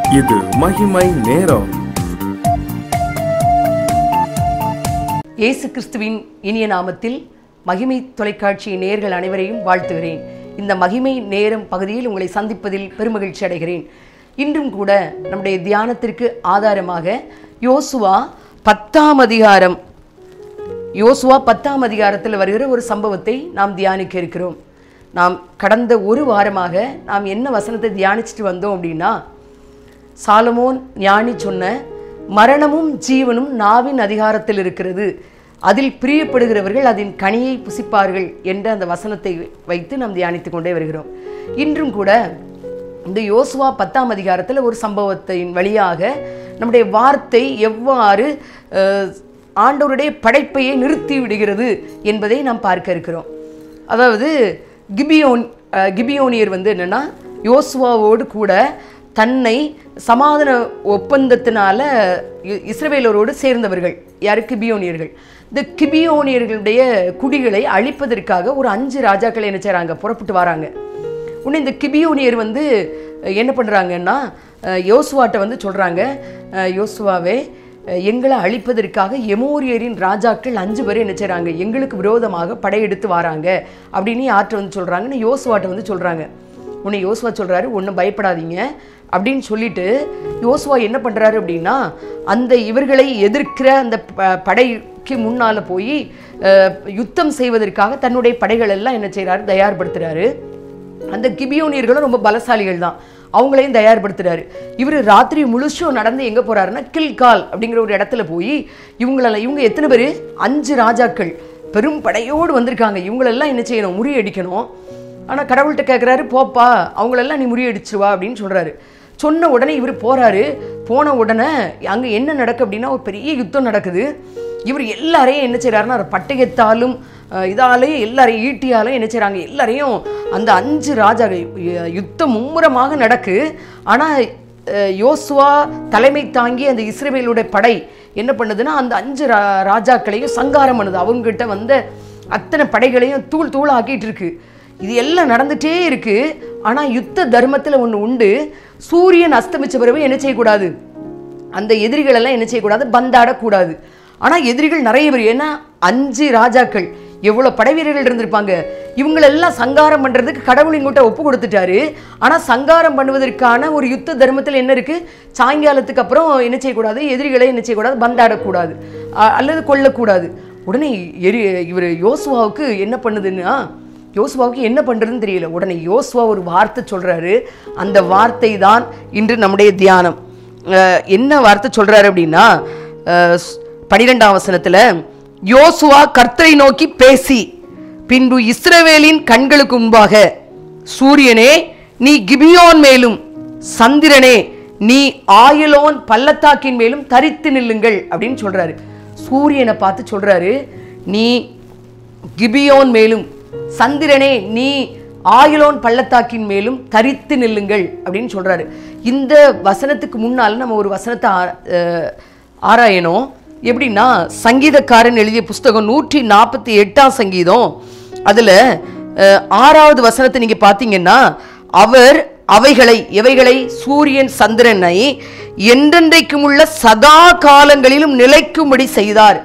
இது மகிமை நேரம் இயேசு கிறிஸ்துவின் இனிய நாமத்தில் மகிமை தொலைக்காட்சி நேயர்கள் அனைவரையும் வாழ்த்துகிறேன் இந்த மகிமை நேரம் பகுதியில் உங்களை சந்திப்பதில் பெருமகிழ்ச்சி அடைகிறேன் இன்றும் கூட நம்முடைய தியானத்திற்கு ஆதாரமாக யோசுவா பத்தாம் அதிகாரம் யோசுவா பத்தாம் அதிகாரத்தில் வருகிற ஒரு சம்பவத்தை நாம் தியானிக்க இருக்கிறோம் நாம் கடந்த ஒரு வாரமாக நாம் என்ன வசனத்தை தியானிச்சுட்டு வந்தோம் அப்படின்னா சாலமோன் ஞானி சொன்ன மரணமும் ஜீவனும் நாவின் அதிகாரத்தில் இருக்கிறது அதில் பிரியப்படுகிறவர்கள் அதன் கனியை புசிப்பார்கள் என்ற அந்த வசனத்தை வைத்து நாம் தியானித்து கொண்டே வருகிறோம் இன்றும் கூட இந்த யோசுவா பத்தாம் அதிகாரத்தில் ஒரு சம்பவத்தின் வழியாக நம்முடைய வார்த்தை எவ்வாறு அஹ், ஆண்டவருடைய படைப்பையே நிறுத்தி விடுகிறது என்பதை நாம் பார்க்க இருக்கிறோம் அதாவது கிபியோன் அஹ், கிபியோனியர் வந்து என்னன்னா யோசுவாவோடு கூட தன்னை சமாதான ஒப்பந்தத்தினால இ- இஸ்ரவேலரோடு சேர்ந்தவர்கள் யாரு கிபியோனியர்கள் இந்த கிபியோனியர்களுடைய குடிகளை அழிப்பதற்காக ஒரு அஞ்சு ராஜாக்களை என்ன செய்றாங்க புறப்பட்டு வராங்க உடனே இந்த கிபியோனியர் வந்து அஹ், என்ன பண்ணுறாங்கன்னா யோசுவாட்ட வந்து சொல்கிறாங்க யோசுவாவே அஹ், எங்களை அழிப்பதற்காக எமோரியரின் ராஜாக்கள் அஞ்சு பேர் என்ன செய்கிறாங்க எங்களுக்கு விரோதமாக படையெடுத்து வராங்க அப்படின்னு யார்கிட்ட வந்து சொல்கிறாங்கன்னு யோசுவாட்ட வந்து சொல்கிறாங்க உன்னை யோசுவா சொல்கிறாரு ஒன்றும் பயப்படாதீங்க அப்படின்னு சொல்லிட்டு யோசுவா என்ன பண்ணுறாரு அப்படின்னா அந்த இவர்களை எதிர்க்கிற அந்த ப- படைக்கு முன்னால் போய் அஹ், யுத்தம் செய்வதற்காக தன்னுடைய படைகள் எல்லாம் என்ன செய்கிறாரு தயார்படுத்துகிறாரு அந்த கிபியோனியர்களும் ரொம்ப பலசாலிகள் தான் அவங்களையும் தயார்படுத்துறாரு இவர் ராத்திரி முழுசும் நடந்து எங்கே போறாருன்னா கில்கால் அப்படிங்கிற ஒரு இடத்துல போய் இவங்களெல்லாம் இவங்க எத்தனை பேர் அஞ்சு ராஜாக்கள் பெரும் படையோடு வந்திருக்காங்க இவங்களெல்லாம் என்ன செய்யணும் முறியடிக்கணும் ஆனால் கடவுள்கிட்ட கேட்குறாரு போப்பா அவங்களெல்லாம் நீ முறியடிச்சிருவா அப்படின்னு சொல்கிறாரு சொன்ன உடனே இவர் போகிறாரு போன உடனே அங்கே என்ன நடக்கு அப்படின்னா ஒரு பெரிய யுத்தம் நடக்குது இவர் எல்லாரையும் என்ன செய்கிறாருன்னா பட்டயத்தாலும் அஹ், இதாலேயும் எல்லாரையும் ஈட்டியாலும் என்ன செய்கிறாங்க எல்லாரையும் அந்த அஞ்சு ராஜா யு- யுத்தம் மும்முரமாக நடக்கு ஆனால் யோசுவா தலைமை தாங்கி அந்த இஸ்ரேவேலுடைய படை என்ன பண்ணுதுன்னா அந்த அஞ்சு ரா ராஜாக்களையும் சங்காரம் பண்ணுது அவங்ககிட்ட வந்த அத்தனை படைகளையும் தூள் தூள் ஆக்கிட்டு இருக்கு இது எல்லாம் நடந்துட்டே இருக்கு ஆனால் யுத்த தர்மத்தில் ஒன்று உண்டு சூரியன் அஸ்தமிச்ச பிறகு என்ன செய்யக்கூடாது அந்த எதிரிகள் எல்லாம் என்ன செய்யக்கூடாது பந்தாடக்கூடாது ஆனால் எதிரிகள் நிறைய பேர் ஏன்னா அஞ்சு ராஜாக்கள் எவ்வளோ படை வீரர்கள் இருந்திருப்பாங்க இவங்களெல்லாம் சங்காரம் பண்ணுறதுக்கு கடவுள் இங்கோட்ட ஒப்பு கொடுத்துட்டாரு ஆனால் சங்காரம் பண்ணுவதற்கான ஒரு யுத்த தர்மத்தில் என்ன இருக்குது சாயங்காலத்துக்கு அப்புறம் என்ன செய்யக்கூடாது எதிரிகளை என்ன செய்யக்கூடாது பந்தாடக்கூடாது அ- அல்லது கொல்லக்கூடாது உடனே எரி இவர் யோசுவாவுக்கு என்ன பண்ணுதுன்னா யோசுவாவுக்கு என்ன பண்ணுறதுன்னு தெரியல உடனே யோசுவா ஒரு வார்த்தை சொல்கிறாரு அந்த வார்த்தை தான் இன்று நம்முடைய தியானம் அஹ் என்ன வார்த்தை சொல்கிறாரு அப்படின்னா அஹ் ஸ்- பனிரெண்டாம் வசனத்தில் யோசுவா கர்த்தரை நோக்கி பேசி பின்பு இஸ்ரவேலின் கண்களுக்கு முன்பாக சூரியனே நீ கிபியோன் மேலும் சந்திரனே நீ ஆயுலோன் பள்ளத்தாக்கின் மேலும் தரித்து நில்லுங்கள் அப்படின்னு சொல்றாரு சூரியனை பார்த்து சொல்றாரு நீ கிபியோன் மேலும் சந்திரனே நீ ஆயுலோன் பள்ளத்தாக்கின் மேலும் தரித்து நில்லுங்கள் அப்படின்னு சொல்றாரு இந்த வசனத்துக்கு முன்னால் நம்ம ஒரு வசனத்தை ஆ- அஹ் ஆராயணும் எப்படின்னா சங்கீதக்காரன் எழுதிய புஸ்தகம் நூற்றி நாற்பத்தி எட்டாம் சங்கீதம் அதுல அஹ், ஆறாவது வசனத்தை நீங்க பார்த்தீங்கன்னா அவர் அவைகளை எவைகளை சூரியன் சந்திரனை என்றென்றைக்கும் உள்ள சதா காலங்களிலும் நிலைக்கும்படி செய்தார்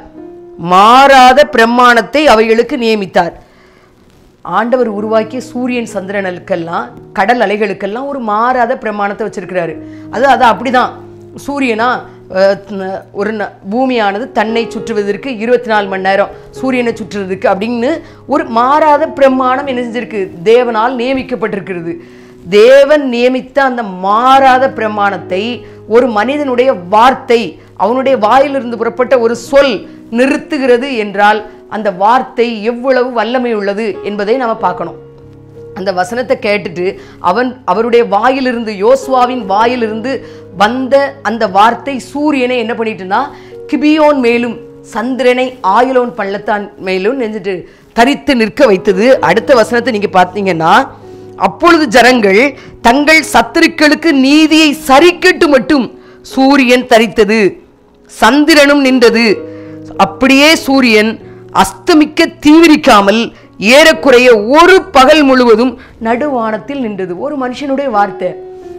மாறாத பிரமாணத்தை அவைகளுக்கு நியமித்தார் ஆண்டவர் உருவாக்கிய சூரியன் சந்திரனுக்கெல்லாம் கடல் அலைகளுக்கெல்லாம் ஒரு மாறாத பிரமாணத்தை வச்சிருக்கிறாரு அது அது அப்படிதான் சூரியனா அஹ், த- ஒரு ந- பூமியானது தன்னை சுற்றுவதற்கு இருபத்தி நாலு மணி நேரம் சூரியனை சுற்றுறதுக்கு அப்படின்னு ஒரு மாறாத பிரமாணம் என்ன செஞ்சிருக்கு தேவனால் நியமிக்கப்பட்டிருக்கிறது தேவன் நியமித்த அந்த மாறாத பிரமாணத்தை ஒரு மனிதனுடைய வார்த்தை அவனுடைய வாயிலிருந்து புறப்பட்ட ஒரு சொல் நிறுத்துகிறது என்றால் அந்த வார்த்தை எவ்வளவு வல்லமை உள்ளது என்பதை நாம பார்க்கணும் அந்த வசனத்தை கேட்டுட்டு அவன் அவருடைய வாயிலிருந்து யோசுவாவின் வாயிலிருந்து வந்த அந்த வார்த்தை சூரியனை என்ன பண்ணிட்டுனா கிபியோன் மேலும் சந்திரனை ஆயுலோன் பள்ளத்தான் மேலும் நெஞ்சிட்டு தரித்து நிற்க வைத்தது அடுத்த வசனத்தை நீங்க பார்த்தீங்கன்னா அப்பொழுது ஜனங்கள் தங்கள் சத்துருக்களுக்கு நீதியை சரிக்கட்டு மட்டும் சூரியன் தரித்தது சந்திரனும் நின்றது அப்படியே சூரியன் அஸ்தமிக்க தீவிரிக்காமல் ஏறக்குறைய ஒரு பகல் முழுவதும் நடுவானத்தில் நின்றது ஒரு மனுஷனுடைய வார்த்தை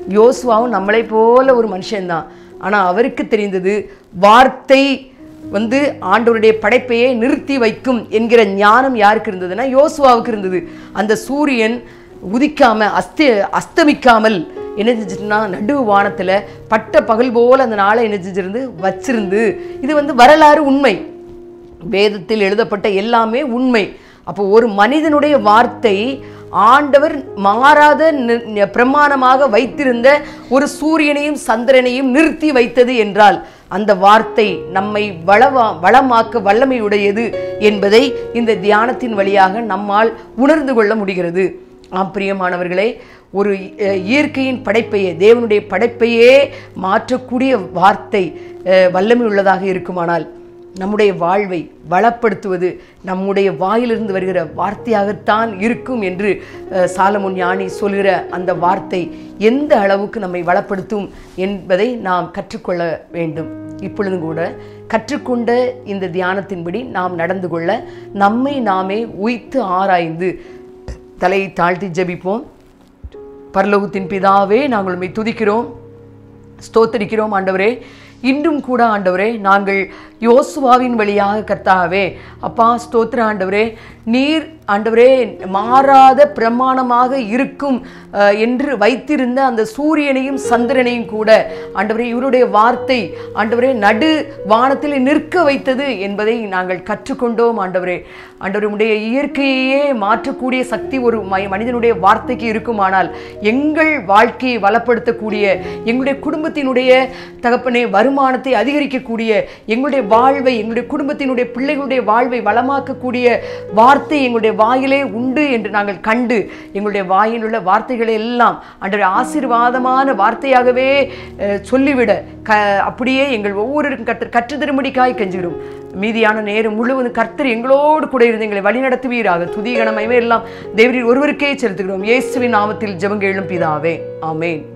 யோசுவாவும் நம்மளை போல ஒரு மனுஷன்தான் ஆனால் அவருக்கு தெரிந்தது வார்த்தை வந்து ஆண்டவருடைய படைப்பையே நிறுத்தி வைக்கும் என்கிற ஞானம் யாருக்கு இருந்ததுன்னா யோசுவாவுக்கு இருந்தது அந்த சூரியன் உதிக்காம அஸ்தி அஸ்தமிக்காமல் என்ன செஞ்சுட்டுனா நடு வானத்தில் பட்ட பகல் போல அந்த நாளை என்ன செஞ்சிருந்து வச்சிருந்து இது வந்து வரலாறு உண்மை வேதத்தில் எழுதப்பட்ட எல்லாமே உண்மை அப்போ ஒரு மனிதனுடைய வார்த்தை ஆண்டவர் மாறாத நி- நி- பிரமாணமாக வைத்திருந்த ஒரு சூரியனையும் சந்திரனையும் நிறுத்தி வைத்தது என்றால் அந்த வார்த்தை நம்மை வளவா வளமாக்க வல்லமையுடையது என்பதை இந்த தியானத்தின் வழியாக நம்மால் உணர்ந்து கொள்ள முடிகிறது ஆம் பிரியமானவர்களே ஒரு அஹ், இயற்கையின் படைப்பையே தேவனுடைய படைப்பையே மாற்றக்கூடிய வார்த்தை அஹ், வல்லமை உள்ளதாக இருக்குமானால் நம்முடைய வாழ்வை வளப்படுத்துவது நம்முடைய வாயிலிருந்து வருகிற வார்த்தையாகத்தான் இருக்கும் என்று அஹ், சாலமோன் ஞானி சொல்கிற அந்த வார்த்தை எந்த அளவுக்கு நம்மை வளப்படுத்தும் என்பதை நாம் கற்றுக்கொள்ள வேண்டும் இப்பொழுதும் கூட கற்றுக்கொண்ட இந்த தியானத்தின்படி நாம் நடந்து கொள்ள நம்மை நாமே உய்த்து ஆராய்ந்து தலையை தாழ்த்தி ஜெபிப்போம் பரலோகத்தின் பிதாவே நாங்கள் உம்மை துதிக்கிறோம் ஸ்தோத்தரிக்கிறோம் ஆண்டவரே இன்றும் கூட ஆண்டவரே நாங்கள் யோசுவாவின் வழியாக கர்த்தாவே அப்பா ஸ்தோத்திர ஆண்டவரே நீர் ஆண்டவரே மாறாத பிரமாணமாக இருக்கும் அஹ், என்று வைத்திருந்த அந்த சூரியனையும் சந்திரனையும் கூட ஆண்டவரே இவருடைய வார்த்தை ஆண்டவரே நடு வானத்தில் நிற்க வைத்தது என்பதை நாங்கள் கற்றுக்கொண்டோம் ஆண்டவரே ஆண்டவரே உடைய இயற்கையையே மாற்றக்கூடிய சக்தி ஒரு ம- மனிதனுடைய வார்த்தைக்கு இருக்குமானால் எங்கள் வாழ்க்கையை வளப்படுத்தக்கூடிய எங்களுடைய குடும்பத்தினுடைய தகப்பனே வருமானத்தை அதிகரிக்கக்கூடிய எங்களுடைய வாழ்வை எங்களுடைய குடும்பத்தினுடைய பிள்ளைகளுடைய வாழ்வை வளமாக்கக்கூடிய வார்த்தை எங்களுடைய வாயிலே உண்டு என்று நாங்கள் கண்டு எங்களுடைய வாயில் உள்ள வார்த்தைகளை எல்லாம் அன்றைய ஆசீர்வாதமான வார்த்தையாகவே அஹ், சொல்லிவிட க அப்படியே எங்கள் ஒவ்வொருவருக்கும் கற்று கற்று திரும்படிக்காய் கெஞ்சுகிறோம் மீதியான நேரம் முழுவதும் கர்த்தர் எங்களோடு கூட இருந்து எங்களை வழிநடத்துவீராக துதிகணமைவே எல்லாம் தேவரின் ஒருவருக்கே செலுத்துகிறோம் இயேசுவின் நாமத்தில் ஜெபங்க எழும் பிதாவே ஆமென்